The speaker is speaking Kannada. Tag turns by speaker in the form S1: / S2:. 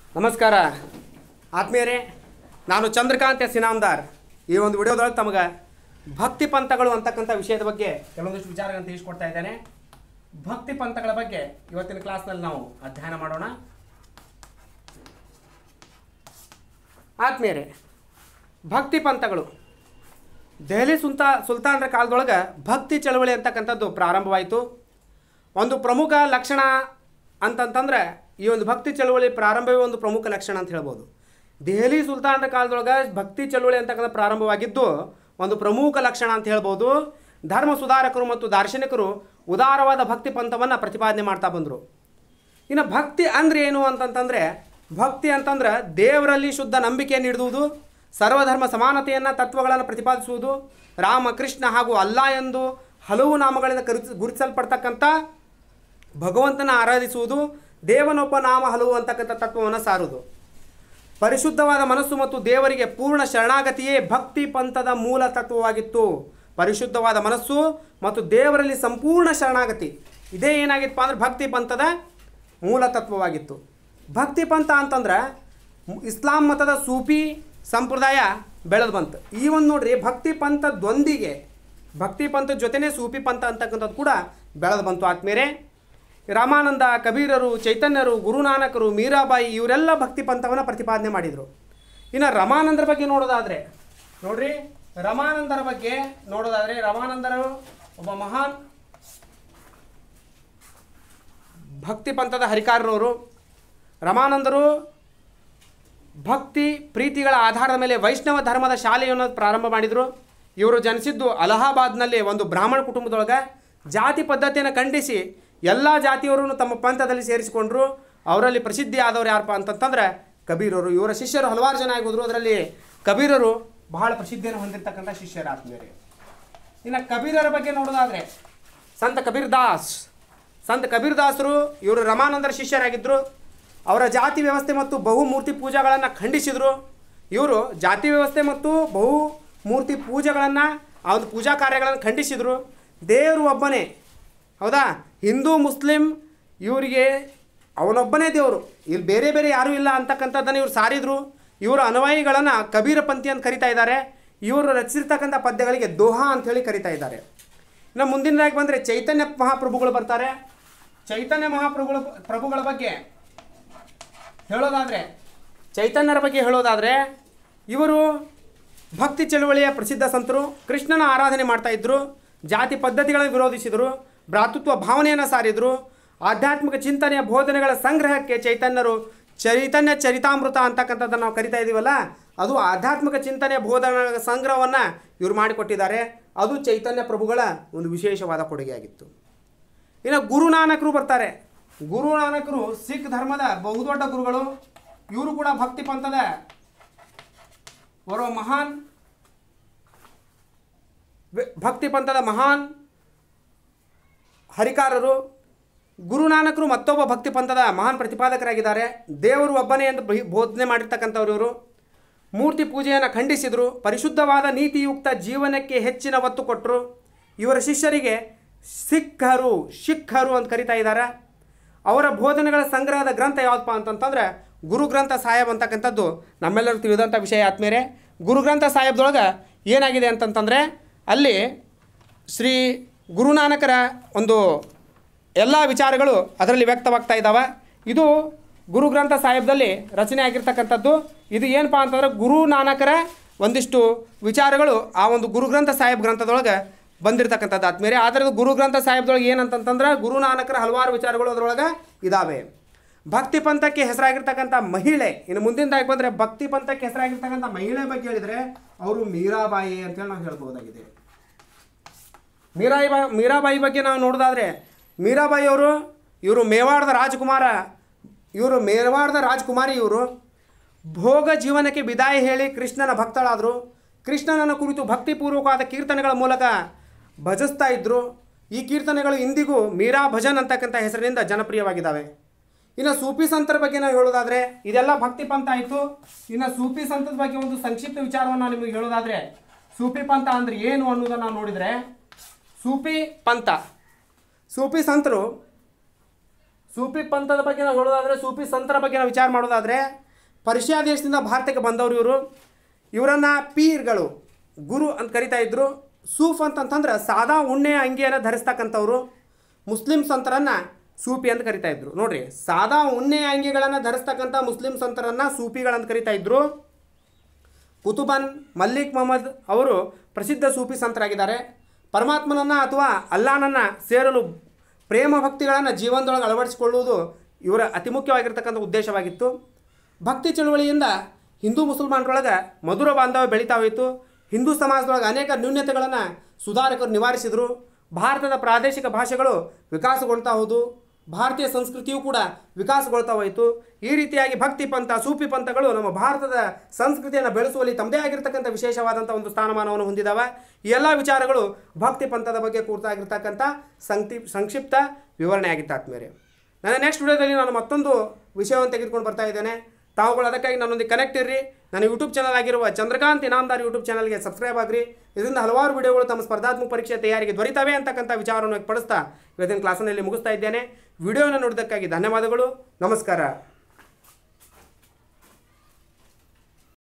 S1: ನಮಸ್ಕಾರ ಆತ್ಮೀಯರೇ ನಾನು ಚಂದ್ರಕಾಂತ್ ಎಸ್ ಇನಾಮ್ದಾರ್ ಈ ಒಂದು ವಿಡಿಯೋದೊಳಗೆ ತಮಗೆ ಭಕ್ತಿ ಪಂಥಗಳು ಅಂತಕ್ಕಂಥ ವಿಷಯದ ಬಗ್ಗೆ ಕೆಲವೊಂದಿಷ್ಟು ವಿಚಾರಗಳನ್ನು ತಿಳಿಸ್ಕೊಡ್ತಾ ಇದ್ದೇನೆ ಭಕ್ತಿ ಪಂಥಗಳ ಬಗ್ಗೆ ಇವತ್ತಿನ ಕ್ಲಾಸ್ನಲ್ಲಿ ನಾವು ಅಧ್ಯಯನ ಮಾಡೋಣ ಆತ್ಮೀಯರೇ ಭಕ್ತಿ ಪಂಥಗಳು ದೆಹಲಿ ಸುಲ್ತಾ ಸುಲ್ತಾನರ ಕಾಲದೊಳಗೆ ಭಕ್ತಿ ಚಳವಳಿ ಅಂತಕ್ಕಂಥದ್ದು ಪ್ರಾರಂಭವಾಯಿತು ಒಂದು ಪ್ರಮುಖ ಲಕ್ಷಣ ಅಂತಂತಂದ್ರೆ ಈ ಒಂದು ಭಕ್ತಿ ಚಳವಳಿ ಪ್ರಾರಂಭವೇ ಒಂದು ಪ್ರಮುಖ ಲಕ್ಷಣ ಅಂತ ಹೇಳ್ಬೋದು ದೆಹಲಿ ಸುಲ್ತಾನರ ಕಾಲದೊಳಗೆ ಭಕ್ತಿ ಚಳವಳಿ ಅಂತಕ್ಕಂಥ ಪ್ರಾರಂಭವಾಗಿದ್ದು ಒಂದು ಪ್ರಮುಖ ಲಕ್ಷಣ ಅಂತ ಹೇಳ್ಬೋದು ಧರ್ಮ ಸುಧಾರಕರು ಮತ್ತು ದಾರ್ಶನಿಕರು ಉದಾರವಾದ ಭಕ್ತಿ ಪಂಥವನ್ನು ಪ್ರತಿಪಾದನೆ ಮಾಡ್ತಾ ಬಂದರು ಇನ್ನು ಭಕ್ತಿ ಅಂದ್ರೆ ಏನು ಅಂತಂತಂದರೆ ಭಕ್ತಿ ಅಂತಂದ್ರೆ ದೇವರಲ್ಲಿ ಶುದ್ಧ ನಂಬಿಕೆಯನ್ನು ಹಿಡಿದುವುದು ಸರ್ವಧರ್ಮ ಸಮಾನತೆಯನ್ನು ತತ್ವಗಳನ್ನು ಪ್ರತಿಪಾದಿಸುವುದು ರಾಮ ಕೃಷ್ಣ ಹಾಗೂ ಅಲ್ಲಾ ಎಂದು ಹಲವು ನಾಮಗಳಿಂದ ಕರಿ ಗುರುತಿಸಲ್ಪಡ್ತಕ್ಕಂಥ ಭಗವಂತನ ಆರಾಧಿಸುವುದು ದೇವನೊಬ್ಬ ನಾಮ ಹಲವು ಅಂತಕ್ಕಂಥ ತತ್ವವನ್ನು ಸಾರುವುದು ಪರಿಶುದ್ಧವಾದ ಮನಸ್ಸು ಮತ್ತು ದೇವರಿಗೆ ಪೂರ್ಣ ಶರಣಾಗತಿಯೇ ಭಕ್ತಿ ಪಂಥದ ಮೂಲ ತತ್ವವಾಗಿತ್ತು ಪರಿಶುದ್ಧವಾದ ಮನಸ್ಸು ಮತ್ತು ದೇವರಲ್ಲಿ ಸಂಪೂರ್ಣ ಶರಣಾಗತಿ ಇದೇ ಏನಾಗಿತ್ತಪ್ಪ ಅಂದ್ರೆ ಭಕ್ತಿ ಪಂಥದ ಮೂಲ ತತ್ವವಾಗಿತ್ತು ಭಕ್ತಿ ಪಂಥ ಅಂತಂದ್ರೆ ಮು- ಇಸ್ಲಾಂ ಮತದ ಸೂಫಿ ಸಂಪ್ರದಾಯ ಬೆಳೆದು ಬಂತು ಈ ಒಂದು ನೋಡ್ರಿ ಭಕ್ತಿ ಪಂಥದೊಂದಿಗೆ ಭಕ್ತಿ ಪಂಥದ ಜೊತೆನೇ ಸೂಫಿ ಪಂಥ ಅಂತಕ್ಕಂಥದ್ದು ಕೂಡ ಬೆಳೆದು ಬಂತು ಆದ್ಮೇಲೆ ರಾಮಾನಂದ ಕಬೀರರು ಚೈತನ್ಯರು ಗುರುನಾನಕರು ಮೀರಾಬಾಯಿ ಇವರೆಲ್ಲ ಭಕ್ತಿ ಪಂಥವನ್ನು ಪ್ರತಿಪಾದನೆ ಮಾಡಿದರು ಇನ್ನು ರಮಾನಂದರ ಬಗ್ಗೆ ನೋಡೋದಾದರೆ ನೋಡ್ರಿ ರಮಾನಂದರ ಬಗ್ಗೆ ನೋಡೋದಾದರೆ ರಮಾನಂದರು ಒಬ್ಬ ಮಹಾನ್ ಭಕ್ತಿ ಪಂಥದ ಹರಿಕಾರರವರು ರಮಾನಂದರು ಭಕ್ತಿ ಪ್ರೀತಿಗಳ ಆಧಾರದ ಮೇಲೆ ವೈಷ್ಣವ ಧರ್ಮದ ಶಾಲೆಯನ್ನು ಪ್ರಾರಂಭ ಮಾಡಿದರು ಇವರು ಜನಿಸಿದ್ದು ಅಲಹಾಬಾದ್ನಲ್ಲಿ ಒಂದು ಬ್ರಾಹ್ಮಣ ಕುಟುಂಬದೊಳಗೆ ಜಾತಿ ಪದ್ಧತಿಯನ್ನು ಖಂಡಿಸಿ ಎಲ್ಲ ಜಾತಿಯವರನ್ನು ತಮ್ಮ ಪಂಥದಲ್ಲಿ ಸೇರಿಸಿಕೊಂಡ್ರು ಅವರಲ್ಲಿ ಪ್ರಸಿದ್ಧಿ ಆದವರು ಯಾರಪ್ಪ ಅಂತಂತಂದ್ರೆ ಕಬೀರರು ಇವರ ಶಿಷ್ಯರು ಹಲವಾರು ಜನ ಆಗಿ ಹೋದ್ರು ಅದರಲ್ಲಿ ಕಬೀರರು ಬಹಳ ಪ್ರಸಿದ್ಧಿಯನ್ನು ಹೊಂದಿರತಕ್ಕಂಥ ಶಿಷ್ಯರ ಆತ್ಮೀಯರೇ ಇನ್ನು ಕಬೀರರ ಬಗ್ಗೆ ನೋಡೋದಾದರೆ ಸಂತ ಕಬೀರ್ ದಾಸ್ ಸಂತ ಕಬೀರ್ ದಾಸರು ಇವರು ರಮಾನಂದರ ಶಿಷ್ಯರಾಗಿದ್ದರು ಅವರ ಜಾತಿ ವ್ಯವಸ್ಥೆ ಮತ್ತು ಬಹುಮೂರ್ತಿ ಪೂಜೆಗಳನ್ನು ಖಂಡಿಸಿದರು ಇವರು ಜಾತಿ ವ್ಯವಸ್ಥೆ ಮತ್ತು ಬಹು ಮೂರ್ತಿ ಪೂಜೆಗಳನ್ನು ಆ ಒಂದು ಪೂಜಾ ಕಾರ್ಯಗಳನ್ನು ಖಂಡಿಸಿದರು ದೇವರು ಒಬ್ಬನೇ ಹೌದಾ ಹಿಂದೂ ಮುಸ್ಲಿಂ ಇವರಿಗೆ ಅವನೊಬ್ಬನೇ ದೇವರು ಇಲ್ಲಿ ಬೇರೆ ಬೇರೆ ಯಾರೂ ಇಲ್ಲ ಅಂತಕ್ಕಂಥದ್ದನ್ನು ಇವರು ಸಾರಿದರು ಇವರ ಅನುಯಾಯಿಗಳನ್ನು ಕಬೀರ ಪಂಥಿ ಅಂತ ಕರಿತಾ ಇದ್ದಾರೆ ಇವರು ರಚಿಸಿರ್ತಕ್ಕಂಥ ಪದ್ಯಗಳಿಗೆ ದೋಹಾ ಅಂಥೇಳಿ ಕರಿತಾ ಇದ್ದಾರೆ ಇನ್ನು ಮುಂದಿನದಾಗಿ ಬಂದರೆ ಚೈತನ್ಯ ಮಹಾಪ್ರಭುಗಳು ಬರ್ತಾರೆ ಚೈತನ್ಯ ಮಹಾಪ್ರಭುಗಳ ಪ್ರಭುಗಳ ಬಗ್ಗೆ ಹೇಳೋದಾದರೆ ಚೈತನ್ಯರ ಬಗ್ಗೆ ಹೇಳೋದಾದರೆ ಇವರು ಭಕ್ತಿ ಚಳುವಳಿಯ ಪ್ರಸಿದ್ಧ ಸಂತರು ಕೃಷ್ಣನ ಆರಾಧನೆ ಮಾಡ್ತಾ ಇದ್ದರು ಜಾತಿ ಪದ್ಧತಿಗಳನ್ನು ವಿರೋಧಿಸಿದರು ಭ್ರಾತೃತ್ವ ಭಾವನೆಯನ್ನು ಸಾರಿದರು ಆಧ್ಯಾತ್ಮಿಕ ಚಿಂತನೆಯ ಬೋಧನೆಗಳ ಸಂಗ್ರಹಕ್ಕೆ ಚೈತನ್ಯರು ಚೈತನ್ಯ ಚರಿತಾಮೃತ ಅಂತಕ್ಕಂಥದ್ದನ್ನು ನಾವು ಕರಿತಾ ಇದ್ದೀವಲ್ಲ ಅದು ಆಧ್ಯಾತ್ಮಿಕ ಚಿಂತನೆಯ ಬೋಧನೆಗಳ ಸಂಗ್ರಹವನ್ನು ಇವರು ಮಾಡಿಕೊಟ್ಟಿದ್ದಾರೆ ಅದು ಚೈತನ್ಯ ಪ್ರಭುಗಳ ಒಂದು ವಿಶೇಷವಾದ ಕೊಡುಗೆಯಾಗಿತ್ತು ಇನ್ನು ಗುರುನಾನಕರು ಬರ್ತಾರೆ ಗುರುನಾನಕರು ಸಿಖ್ ಧರ್ಮದ ಬಹುದೊಡ್ಡ ಗುರುಗಳು ಇವರು ಕೂಡ ಭಕ್ತಿ ಪಂಥದ ಓರ್ವ ಮಹಾನ್ ವೆ- ಭಕ್ತಿ ಪಂಥದ ಮಹಾನ್ ಹರಿಕಾರರು ಗುರುನಾನಕರು ಮತ್ತೊಬ್ಬ ಭಕ್ತಿ ಪಂಥದ ಮಹಾನ್ ಪ್ರತಿಪಾದಕರಾಗಿದ್ದಾರೆ ದೇವರು ಒಬ್ಬನೇ ಎಂದು ಬಹಿ- ಬೋಧನೆ ಮಾಡಿರ್ತಕ್ಕಂಥವ್ರು ಇವರು ಮೂರ್ತಿ ಪೂಜೆಯನ್ನು ಖಂಡಿಸಿದರು ಪರಿಶುದ್ಧವಾದ ನೀತಿಯುಕ್ತ ಜೀವನಕ್ಕೆ ಹೆಚ್ಚಿನ ಒತ್ತು ಕೊಟ್ಟರು ಇವರ ಶಿಷ್ಯರಿಗೆ ಸಿಖ್ಖರು ಶಿಖ್ಖರು ಅಂತ ಕರಿತಾ ಇದ್ದಾರೆ ಅವರ ಬೋಧನೆಗಳ ಸಂಗ್ರಹದ ಗ್ರಂಥ ಯಾವುದಪ್ಪ ಅಂತಂತಂದ್ರೆ ಗುರು ಗ್ರಂಥ ಸಾಹೇಬ್ ಅಂತಕ್ಕಂಥದ್ದು ನಮ್ಮೆಲ್ಲರೂ ತಿಳಿದಂಥ ವಿಷಯ ಆದ್ಮೇಲೆ ಗುರು ಗ್ರಂಥ ಸಾಹೇಬ್ದೊಳಗೆ ಏನಾಗಿದೆ ಅಂತಂತಂದರೆ ಅಲ್ಲಿ ಶ್ರೀ ಗುರುನಾನಕರ ಒಂದು ಎಲ್ಲ ವಿಚಾರಗಳು ಅದರಲ್ಲಿ ವ್ಯಕ್ತವಾಗ್ತಾ ಇದ್ದಾವೆ ಇದು ಗುರು ಗ್ರಂಥ ಸಾಹೇಬ್ದಲ್ಲಿ ರಚನೆ ಆಗಿರ್ತಕ್ಕಂಥದ್ದು ಇದು ಏನಪ್ಪ ಅಂತಂದ್ರೆ ಗುರು ನಾನಕರ ಒಂದಿಷ್ಟು ವಿಚಾರಗಳು ಆ ಒಂದು ಗುರು ಗ್ರಂಥ ಸಾಹೇಬ್ ಗ್ರಂಥದೊಳಗೆ ಬಂದಿರತಕ್ಕಂಥದ್ದು ಆದ್ಮೇಲೆ ಆದರೆ ಗುರು ಗ್ರಂಥ ಸಾಹೇಬ್ದೊಳಗೆ ಏನಂತಂತಂದ್ರೆ ಗುರು ನಾನಕರ ಹಲವಾರು ವಿಚಾರಗಳು ಅದರೊಳಗೆ ಇದ್ದಾವೆ ಭಕ್ತಿ ಪಂಥಕ್ಕೆ ಹೆಸರಾಗಿರ್ತಕ್ಕಂಥ ಮಹಿಳೆ ಇನ್ನು ಮುಂದಿನದಾಗಿ ಬಂದರೆ ಭಕ್ತಿ ಪಂಥಕ್ಕೆ ಹೆಸರಾಗಿರ್ತಕ್ಕಂಥ ಮಹಿಳೆ ಬಗ್ಗೆ ಹೇಳಿದರೆ ಅವರು ಮೀರಾಬಾಯಿ ಅಂತೇಳಿ ನಾವು ಹೇಳ್ಬೋದಾಗಿದೆ ಮೀರಾಬಾಯಿ ಮೀರಾಬಾಯಿ ಬಗ್ಗೆ ನಾವು ನೋಡೋದಾದರೆ ಮೀರಾಬಾಯಿ ಅವರು ಇವರು ಮೇವಾಡದ ರಾಜಕುಮಾರ ಇವರು ಮೇವಾಡದ ರಾಜಕುಮಾರಿ ಇವರು ಭೋಗ ಜೀವನಕ್ಕೆ ವಿದಾಯ ಹೇಳಿ ಕೃಷ್ಣನ ಭಕ್ತಳಾದರು ಕೃಷ್ಣನನ್ನು ಕುರಿತು ಭಕ್ತಿಪೂರ್ವಕವಾದ ಕೀರ್ತನೆಗಳ ಮೂಲಕ ಭಜಿಸ್ತಾ ಇದ್ದರು ಈ ಕೀರ್ತನೆಗಳು ಇಂದಿಗೂ ಮೀರಾ ಭಜನ್ ಅಂತಕ್ಕಂಥ ಹೆಸರಿನಿಂದ ಜನಪ್ರಿಯವಾಗಿದ್ದಾವೆ ಇನ್ನು ಸೂಫಿ ಸಂತರ ಬಗ್ಗೆ ನಾವು ಹೇಳೋದಾದರೆ ಇದೆಲ್ಲ ಭಕ್ತಿ ಪಂಥ ಆಯಿತು ಇನ್ನು ಸೂಫಿ ಸಂತದ ಬಗ್ಗೆ ಒಂದು ಸಂಕ್ಷಿಪ್ತ ವಿಚಾರವನ್ನು ನಾನು ನಿಮಗೆ ಹೇಳೋದಾದರೆ ಸೂಫಿ ಪಂಥ ಅಂದರೆ ಏನು ಅನ್ನೋದನ್ನು ನಾವು ನೋಡಿದರೆ ಸೂಫಿ ಪಂಥ ಸೂಫಿ ಸಂತರು ಸೂಫಿ ಪಂಥದ ಬಗ್ಗೆ ನಾವು ಹೇಳೋದಾದರೆ ಸೂಫಿ ಸಂತರ ಬಗ್ಗೆ ನಾವು ವಿಚಾರ ಮಾಡೋದಾದರೆ ಪರ್ಷಿಯಾ ದೇಶದಿಂದ ಭಾರತಕ್ಕೆ ಬಂದವರು ಇವರು ಇವರನ್ನು ಪೀರ್ಗಳು ಗುರು ಅಂತ ಕರಿತಾ ಇದ್ರು ಸೂಫ್ ಅಂತಂತಂದ್ರೆ ಸಾದಾ ಉಣ್ಣೆ ಅಂಗಿಯನ್ನು ಧರಿಸ್ತಕ್ಕಂಥವ್ರು ಮುಸ್ಲಿಂ ಸಂತರನ್ನು ಸೂಫಿ ಅಂತ ಕರಿತಾ ಇದ್ರು ನೋಡ್ರಿ ಸಾದಾ ಉಣ್ಣೆ ಅಂಗಿಗಳನ್ನು ಧರಿಸ್ತಕ್ಕಂಥ ಮುಸ್ಲಿಂ ಸಂತರನ್ನು ಸೂಫಿಗಳಂತ ಕರಿತಾ ಇದ್ರು ಕುತುಬನ್ ಮಲ್ಲಿಕ್ ಮೊಹಮ್ಮದ್ ಅವರು ಪ್ರಸಿದ್ಧ ಸೂಫಿ ಸಂತರಾಗಿದ್ದಾರೆ ಪರಮಾತ್ಮನನ್ನು ಅಥವಾ ಅಲ್ಲಾನನ್ನು ಸೇರಲು ಪ್ರೇಮ ಭಕ್ತಿಗಳನ್ನು ಜೀವನದೊಳಗೆ ಅಳವಡಿಸಿಕೊಳ್ಳುವುದು ಇವರ ಅತಿ ಮುಖ್ಯವಾಗಿರ್ತಕ್ಕಂಥ ಉದ್ದೇಶವಾಗಿತ್ತು ಭಕ್ತಿ ಚಳುವಳಿಯಿಂದ ಹಿಂದೂ ಮುಸಲ್ಮಾನರೊಳಗೆ ಮಧುರ ಬಾಂಧವ್ಯ ಬೆಳೀತಾ ಹೋಯಿತು ಹಿಂದೂ ಸಮಾಜದೊಳಗೆ ಅನೇಕ ನ್ಯೂನ್ಯತೆಗಳನ್ನು ಸುಧಾರಕರು ನಿವಾರಿಸಿದರು ಭಾರತದ ಪ್ರಾದೇಶಿಕ ಭಾಷೆಗಳು ವಿಕಾಸಗೊಳ್ತಾ ಹೋದವು ಭಾರತೀಯ ಸಂಸ್ಕೃತಿಯೂ ಕೂಡ ವಿಕಾಸಗೊಳ್ತಾ ಹೋಯಿತು ಈ ರೀತಿಯಾಗಿ ಭಕ್ತಿ ಪಂಥ ಸೂಫಿ ಪಂಥಗಳು ನಮ್ಮ ಭಾರತದ ಸಂಸ್ಕೃತಿಯನ್ನು ಬೆಳೆಸುವಲ್ಲಿ ತಮ್ಮದೇ ಆಗಿರ್ತಕ್ಕಂಥ ವಿಶೇಷವಾದಂಥ ಒಂದು ಸ್ಥಾನಮಾನವನ್ನು ಹೊಂದಿದ್ದಾವೆ ಈ ಎಲ್ಲ ವಿಚಾರಗಳು ಭಕ್ತಿ ಪಂಥದ ಬಗ್ಗೆ ಕುರಿತಾಗಿರ್ತಕ್ಕಂಥ ಸಂಕ್ಷಿ ಸಂಕ್ಷಿಪ್ತ ವಿವರಣೆ ಆಗಿತ್ತು ಆತ್ಮೀಯರೇ ನನ್ನ ನೆಕ್ಸ್ಟ್ ವಿಡಿಯೋದಲ್ಲಿ ನಾನು ಮತ್ತೊಂದು ವಿಷಯವನ್ನು ತೆಗೆದುಕೊಂಡು ಬರ್ತಾ ಇದ್ದೇನೆ ತಾವುಗಳು ಅದಕ್ಕಾಗಿ ನನ್ನೊಂದಿಗೆ ಕನೆಕ್ಟ್ ಇರ್ರಿ ನನ್ನ ಯೂಟ್ಯೂಬ್ ಚಾನಲ್ ಆಗಿರುವ ಚಂದ್ರಕಾಂತ್ ಇನಾಮ್ದಾರ್ ಯೂಟ್ಯೂಬ್ ಚಾನಲ್ಗೆ ಸಬ್ಸ್ಕ್ರೈಬ್ ಆಗ್ರಿ ಇದರಿಂದ ಹಲವಾರು ವಿಡಿಯೋಗಳು ತಮ್ಮ ಸ್ಪರ್ಧಾತ್ಮಕ ಪರೀಕ್ಷೆ ತಯಾರಿಗೆ ದೊರೀತವೆ ಅಂತಕ್ಕಂಥ ವಿಚಾರವನ್ನು ವ್ಯಕ್ತಪಡಿಸ್ತಾ ಇವತ್ತಿನ ಕ್ಲಾಸ್ನಲ್ಲಿ ಮುಗಿಸ್ತಾ ಇದ್ದೇನೆ ವಿಡಿಯೋನ ನೋಡಿದ್ದಕ್ಕಾಗಿ ಧನ್ಯವಾದಗಳು ನಮಸ್ಕಾರ